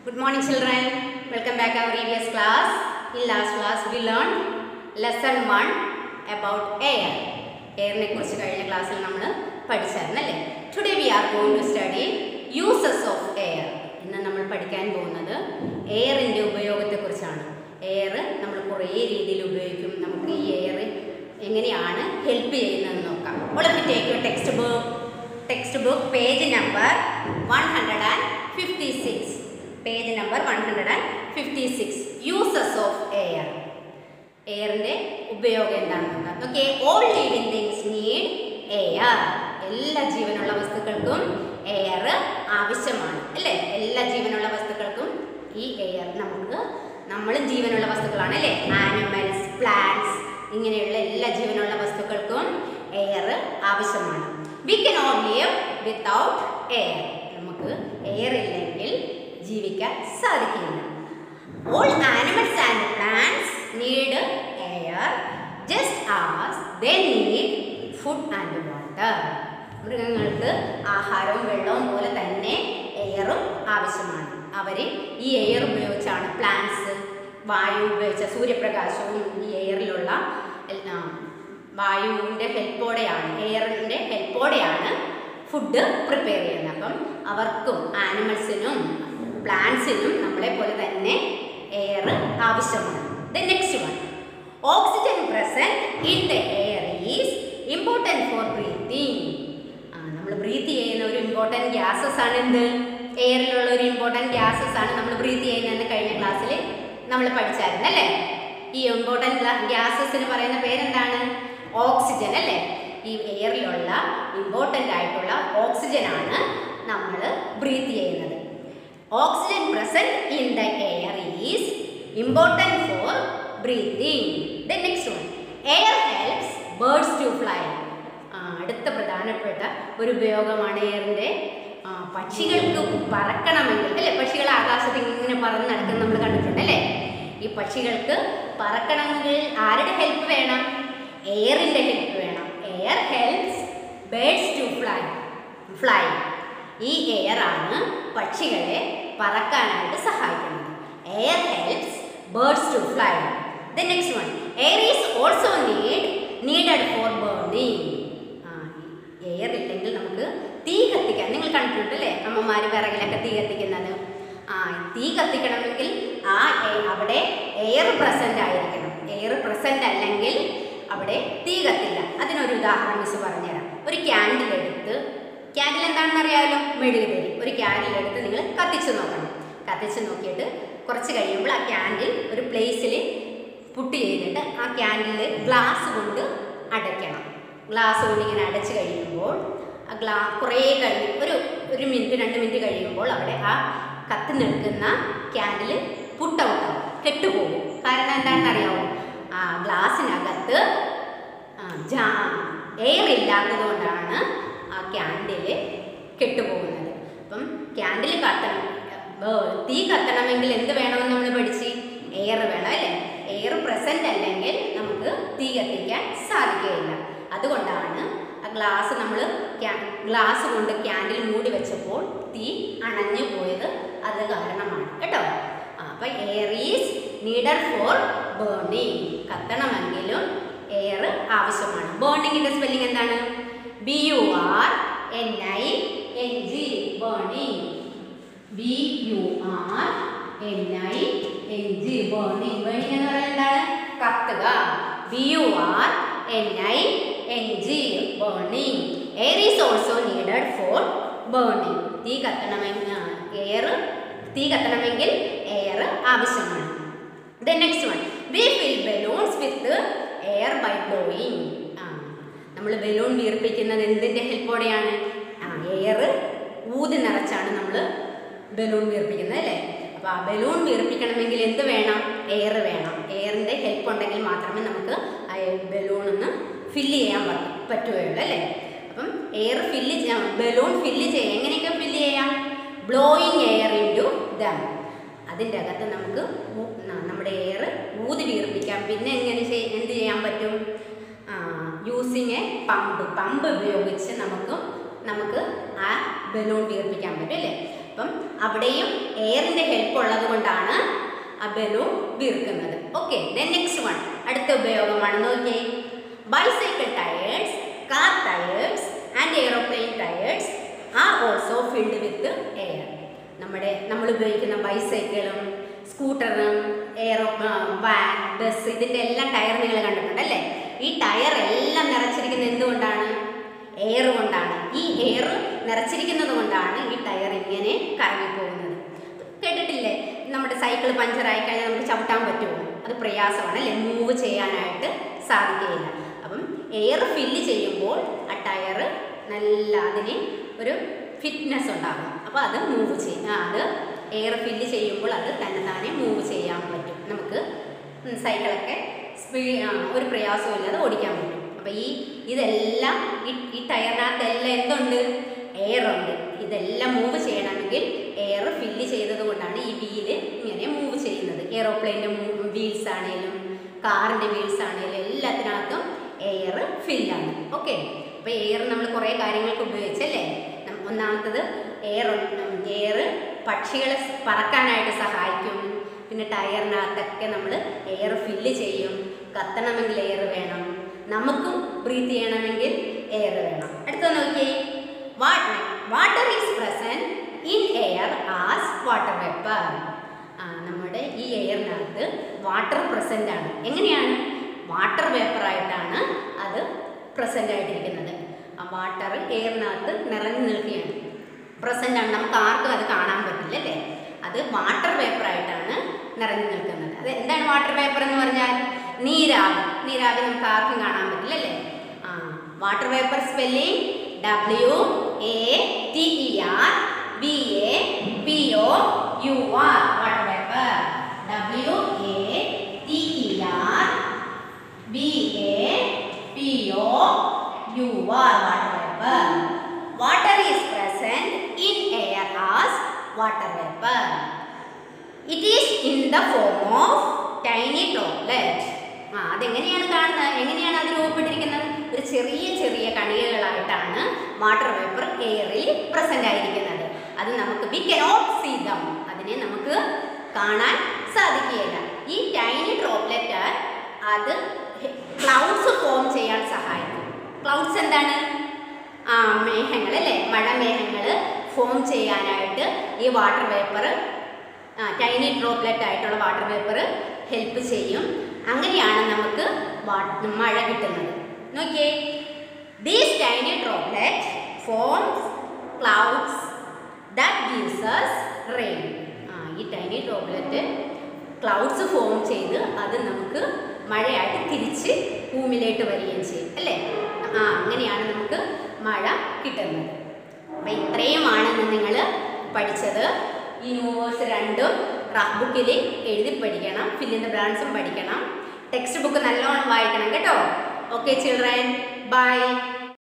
Good morning children. Welcome back our previous class. In last class we learned lesson 1 about air. എയറിനെ കുറിച്ച് കഴിഞ്ഞ ക്ലാസ്സിൽ നമ്മൾ പഠിച്ചായിരുന്നു അല്ലേ today we are going to study uses of air ഇന്ന് നമ്മൾ പഠിക്കാൻ പോകുന്നത് എയറിൻ്റെ ഉപയോഗത്തെക്കുറിച്ചാണ് എയർ നമ്മൾ കുറേ രീതിയിൽ ഉപയോഗിക്കും നമുക്ക് ഈ എയർ എങ്ങനെയാണ് ഹെൽപ്പ് ചെയ്യുന്നതെന്ന് നോക്കാം ഓളൊക്കെ take your text book text book page number one hundred and fifty six page number one hundred and fifty six uses of air എയറിൻ്റെ ഉപയോഗം എന്താണെന്ന് നോക്കാം okay all living things need air എല്ലാ ജീവനുള്ള വസ്തുക്കൾക്കും എയർ ആവശ്യമാണ് അല്ലേ എല്ലാ ജീവനുള്ള വസ്തുക്കൾക്കും ഈ എയർ നമുക്ക് നമ്മളും ജീവനുള്ള വസ്തുക്കളാണ് അല്ലേ ആനിമൽസ് പ്ലാന്റ്സ് ഇങ്ങനെയുള്ള എല്ലാ ജീവനുള്ള വസ്തുക്കൾക്കും എയർ ആവശ്യമാണ് we can not live without air നമുക്ക് എയർ ഇല്ലെങ്കിൽ ജീവിക്കാൻ സാധിക്കില്ല all animals and plants need air just as they need food and water മൃഗങ്ങൾക്ക് ആഹാരവും വെള്ളവും പോലെ തന്നെ എയറും ആവശ്യമാണ് അവർ ഈ എയർ ഉപയോഗിച്ചാണ് പ്ലാന്റ്സ് വായു ഉപയോഗിച്ച സൂര്യപ്രകാശവും ഈ എയറിലുള്ള എല്ലാം വായുവിൻ്റെ ഹെൽപ്പോടെയാണ് എയറിൻ്റെ ഹെൽപ്പോടെയാണ് ഫുഡ് പ്രിപ്പയർ ചെയ്യുന്നത് അപ്പം അവർക്കും ആനിമൽസിനും പ്ലാന്റ്സിനും നമ്മളെ പോലെ തന്നെ എയർ ആവശ്യമാണ് the next one oxygen present in the air is important for breathing നമ്മൾ ബ്രീത്ത് ചെയ്യുന്ന ഒരു ഇമ്പോർട്ടൻറ്റ് ഗ്യാസസ് ആണ് എന്ത് എയറിലുള്ള ഒരു ഇമ്പോർട്ടൻറ്റ് ഗ്യാസസ് ആണ് നമ്മൾ ബ്രീത്ത് ചെയ്യുന്നതെന്ന് കഴിഞ്ഞ ക്ലാസ്സിൽ നമ്മൾ പഠിച്ചായിരുന്നു അല്ലേ ഈ ഇമ്പോർട്ടൻറ്റ് ഗ്യാസസിന് പറയുന്ന പേരെന്താണ് ഓക്സിജൻ അല്ലേ ഈ എയറിലുള്ള ഇമ്പോർട്ടൻ്റ് ആയിട്ടുള്ള ഓക്സിജൻ ആണ് നമ്മൾ ബ്രീത്ത് ചെയ്യുന്നത് oxygen present in the air is important for breathing the next one air helps birds to fly അടുത്ത പ്രധാനപ്പെട്ട ഒരു ഉപയോഗമാണ് എയറിൻ്റെ പക്ഷികൾക്ക് പറക്കണമെങ്കിൽ അല്ലേ പക്ഷികൾ ആകാശത്ത് ഇങ്ങനെ പറന്ന് നടക്കുന്ന നമ്മൾ കണ്ടിട്ടുണ്ട് അല്ലേ ഈ പക്ഷികൾക്ക് പറക്കണമെങ്കിൽ ആരുടെ ഹെൽപ്പ് വേണം എയറിൻ്റെ ഹെൽപ്പ് വേണം air helps birds to fly fly ഈ എയർ ആണ് പക്ഷികളെ പറക്കാനായിട്ട് സഹായിക്കുന്നത് air helps birds to fly the next one air is also need needed for burning air ഇല്ലെങ്കിൽ നമുക്ക് തീ കത്തിക്കാൻ നിങ്ങൾ കണ്ടിട്ടുണ്ട് അല്ലേ അമ്മമാർ വിറകിലൊക്കെ തീ കത്തിക്കുന്നത് ആ തീ കത്തിക്കണമെങ്കിൽ ആ അവിടെ എയർ പ്രസൻ്റ് ആയിരിക്കണം എയർ പ്രസൻ്റ് അല്ലെങ്കിൽ അവിടെ തീ കത്തില്ല അതിനൊരു ഉദാഹരണം മിസ് പറഞ്ഞുതരാം ഒരു ക്യാൻഡിൽ എടുത്ത് ക്യാൻഡിൽ എന്താണെന്ന് അറിയാമല്ലോ മെഴുകുതിരി ഒരു ക്യാൻഡിൽ എടുത്ത് നിങ്ങൾ കത്തിച്ച് നോക്കണം കത്തിച്ച് നോക്കിയിട്ട് കുറച്ച് കഴിയുമ്പോൾ ആ ക്യാൻഡിൽ ഒരു പ്ലേസിൽ പുട്ട് ചെയ്തിട്ട് ആ ക്യാൻഡിൽ ഗ്ലാസ് കൊണ്ട് അടയ്ക്കണം ഗ്ലാസ് കൊണ്ട് ഇങ്ങനെ അടച്ച് കഴിയുമ്പോൾ ആ ഗ്ലാ കുറേ കഴിഞ്ഞ് ഒരു ഒരു മിനിറ്റ് രണ്ട് മിനിറ്റ് കഴിയുമ്പോൾ അവിടെ ആ കത്തി നിൽക്കുന്ന ക്യാൻഡിൽ പുട്ടൗട്ടാവും കെട്ടുപോകും കാരണം എന്താണെന്ന് അറിയാമോ ആ ഗ്ലാസ്സിനകത്ത് ജാ എയർ ഇല്ലാത്തത് കൊണ്ടാണ് ആ ക്യാൻഡിൽ കെട്ടുപോകുന്നത് അപ്പം ക്യാൻഡിൽ കത്തണം തീ കത്തണമെങ്കിൽ എന്ത് വേണമെന്ന് നമ്മൾ പഠിച്ച് എയർ വേണം അല്ലേ എയർ പ്രസൻ്റ് അല്ലെങ്കിൽ നമുക്ക് തീ കത്തിക്കാൻ സാധിക്കുകയില്ല അതുകൊണ്ടാണ് ആ ഗ്ലാസ് നമ്മൾ ഗ്ലാസ് കൊണ്ട് ക്യാൻഡിൽ മൂടി വെച്ചപ്പോൾ തീ അണഞ്ഞു പോയത് അത് കാരണമാണ് കേട്ടോ അപ്പം air is needed for burning കത്തണമെങ്കിലും എയർ ആവശ്യമാണ് ബേണിങ്ങിൻ്റെ സ്പെല്ലിംഗ് എന്താണ് B U R N I N G burning B U R N I N G burning burning എന്ന് പറയുന്നത് എന്താണ് കത്തുക B U R N I N G burning air is also needed for burning തീ കത്തണമെങ്കിൽ air തീ കത്തണമെങ്കിൽ air ആവശ്യമാണ് the next one we fill balloons with air by blowing ആ നമ്മൾ ബലൂൺ വീർപ്പിക്കുന്നത് എന്തിൻ്റെ ഹെൽപ്പോടെയാണ് ആ എയർ ഊതി നിറച്ചാണ് നമ്മൾ ബലൂൺ വീർപ്പിക്കുന്നത് അല്ലേ അപ്പോൾ ആ ബലൂൺ വീർപ്പിക്കണമെങ്കിൽ എന്ത് വേണം എയർ വേണം എയറിൻ്റെ ഹെൽപ്പ് ഉണ്ടെങ്കിൽ മാത്രമേ നമുക്ക് ആ ബലൂൺ ഒന്ന് ഫില്ല് ചെയ്യാൻ പറ്റുകയുള്ളൂ അല്ലേ അപ്പം എയർ ഫില്ല് ബലൂൺ ഫില്ല് ചെയ്യാം എങ്ങനെയൊക്കെ ഫില്ല് ചെയ്യാം blowing air into them അതിൻ്റെ അകത്ത് നമുക്ക് നമ്മുടെ എയർ ഊതി വീർപ്പിക്കാം പിന്നെ എങ്ങനെ എന്ത് ചെയ്യാൻ പറ്റും യൂസിങ് എ പമ്പ് പമ്പ് ഉപയോഗിച്ച് നമുക്ക് നമുക്ക് ആ ബലൂൺ വീർപ്പിക്കാൻ പറ്റും അല്ലേ അപ്പം അവിടെയും എയറിന്റെ ഹെൽപ്പ് ഉള്ളത് കൊണ്ടാണ് ആ ബലൂൺ വീർക്കുന്നത് ഓക്കെ ദെൻ നെക്സ്റ്റ് വൺ അടുത്ത ഉപയോഗമാണ് നോക്കിയേ bicycle tyres car tyres and aeroplane tyres are also filled with air നമ്മുടെ നമ്മൾ ഉപയോഗിക്കുന്ന ബൈസൈക്കിളും സ്കൂട്ടറും എയറോ വാൻ ബസ് ഇതിൻ്റെ എല്ലാം ടയർ നിങ്ങൾ കണ്ടിട്ടുണ്ട് അല്ലേ ഈ ടയർ എല്ലാം നിറച്ചിരിക്കുന്നത് എന്തുകൊണ്ടാണ് എയർ കൊണ്ടാണ് ഈ എയർ നിറച്ചിരിക്കുന്നത് കൊണ്ടാണ് ഈ ടയർ ഇങ്ങനെ കറങ്ങി പോകുന്നത് കേട്ടിട്ടില്ലേ നമ്മുടെ സൈക്കിൾ പഞ്ചറായി കഴിഞ്ഞാൽ നമുക്ക് ചവിട്ടാൻ പറ്റുമോ അത് പ്രയാസമാണ് അല്ലേ മൂവ് ചെയ്യാനായിട്ട് സാധിക്കുകയില്ല അപ്പം എയർ ഫില്ല് ചെയ്യുമ്പോൾ ആ ടയർ നല്ല അതിന് ഒരു ഫിറ്റ്നസ് ഉണ്ടാകും അപ്പോൾ അത് മൂവ് ചെയ്യും ആ, അത് എയർ ഫില്ല് ചെയ്യുമ്പോൾ അത് തന്നെ താനെ മൂവ് ചെയ്യാൻ പറ്റും നമുക്ക് ഉം, സൈക്കിളൊക്കെ സ്പീഡ് ഒരു പ്രയാസവും ഇല്ലാതെ ഓടിക്കാൻ പറ്റും അപ്പോൾ ഈ ഇതെല്ലാം ഈ ഈ ടയറിനകത്തെല്ലാം എന്തുണ്ട് എയർ ഉണ്ട് ഇതെല്ലാം മൂവ് ചെയ്യണമെങ്കിൽ എയർ ഫില്ല് ചെയ്തത് കൊണ്ടാണ് ഈ വീല് ഇങ്ങനെ മൂവ് ചെയ്യുന്നത് എയറോപ്ലെയിൻ്റെ വീൽസ് ആണെങ്കിലും കാറിൻ്റെ വീൽസ് ആണെങ്കിലും എല്ലാത്തിനകത്തും എയർ ഫില്ലാണ് ഓക്കെ അപ്പോൾ എയർ നമ്മൾ കുറേ കാര്യങ്ങൾക്ക് ഉപയോഗിച്ചല്ലേ നം- ഒന്നാമത്തത് എയർ എയർ പക്ഷികളെ സ് പറക്കാനായിട്ട് സഹായിക്കും പിന്നെ ടയറിനകത്തൊക്കെ നമ്മൾ എയർ ഫില്ല് ചെയ്യും കത്തണമെങ്കിൽ എയർ വേണം നമുക്കും ബ്രീത്ത് ചെയ്യണമെങ്കിൽ എയർ വേണം അടുത്ത നോക്കിയേ water water is present in air as water vapour ആ നമ്മുടെ ഈ എയറിനകത്ത് വാട്ടർ പ്രസൻ്റ് ആണ് എങ്ങനെയാണ് വാട്ടർ വേപ്പറായിട്ടാണ് അത് പ്രസൻ്റ് ആയിട്ടിരിക്കുന്നത് ആ വാട്ടർ എയറിനകത്ത് നിറഞ്ഞു നിൽക്കുകയാണ് പ്രസൻ്റ് ആണ് നമുക്ക് ആർക്കും അത് കാണാൻ പറ്റില്ല അല്ലേ അത് വാട്ടർ വേപ്പറായിട്ടാണ് നിറഞ്ഞു നിൽക്കുന്നത് അത് എന്താണ് വാട്ടർ വേപ്പർ എന്ന് പറഞ്ഞാൽ നീരാവി നീരാവി നമുക്ക് ആർക്കും കാണാൻ പറ്റില്ല അല്ലേ ആ water vapour spelling W A T E R V A P O U R water vapour W A T E R V A P O U R water vapour water is present in air as water vapour it is in the form of tiny droplet ആ അതെങ്ങനെയാണ് കാണുന്നത് എങ്ങനെയാണ് അത് രൂപപ്പെട്ടിരിക്കുന്നത് ഒരു ചെറിയ ചെറിയ കണികകളായിട്ടാണ് വാട്ടർ വേപ്പർ എയറിൽ പ്രസന്റ് ആയിരിക്കുന്നത് അത് നമുക്ക് വി കനോട്ട് സീ ദം അതിനെ നമുക്ക് കാണാൻ സാധിക്കുകയില്ല ഈ ടൈനി ഡ്രോപ്ലെറ്റ് അത് ക്ലൗഡ്സ് ഫോം ചെയ്യാൻ സഹായിക്കും ക്ലൗഡ്സ് എന്താണ് ആ മേഘങ്ങൾ അല്ലേ മഴമേഘങ്ങൾ ഫോം ചെയ്യാനായിട്ട് ഈ വാട്ടർ വേപ്പർ ടൈനി ഡ്രോപ്ലെറ്റ് ആയിട്ടുള്ള വാട്ടർ വേപ്പർ ഹെൽപ്പ് ചെയ്യും അങ്ങനെയാണ് നമുക്ക് വാ- മഴ കിട്ടുന്നത് നോക്കിയേ these tiny droplet forms clouds that gives us rain ആ ഈ ടൈനി ഡ്രോപ്ലെറ്റ് ക്ലൗഡ്സ് ഫോം ചെയ്ത് അത് നമുക്ക് മഴയായിട്ട് തിരിച്ച് ഭൂമിയിലേക്ക് വരികയും ചെയ്യും അല്ലേ ആ അങ്ങനെയാണ് നമുക്ക് മഴ കിട്ടുന്നത് അപ്പം ഇത്രയുമാണ് ഇന്ന് നിങ്ങൾ പഠിച്ചത് ഈ ന്യൂവേഴ്സ് രണ്ടും റഫ് ബുക്കിൽ എഴുതി പഠിക്കണം ഫില്ലിൻ്റെ ബ്രാൻഡ്സും പഠിക്കണം ടെക്സ്റ്റ് ബുക്ക് നല്ലോണം വായിക്കണം കേട്ടോ ഓക്കെ ചിൽഡ്രൻ ബൈ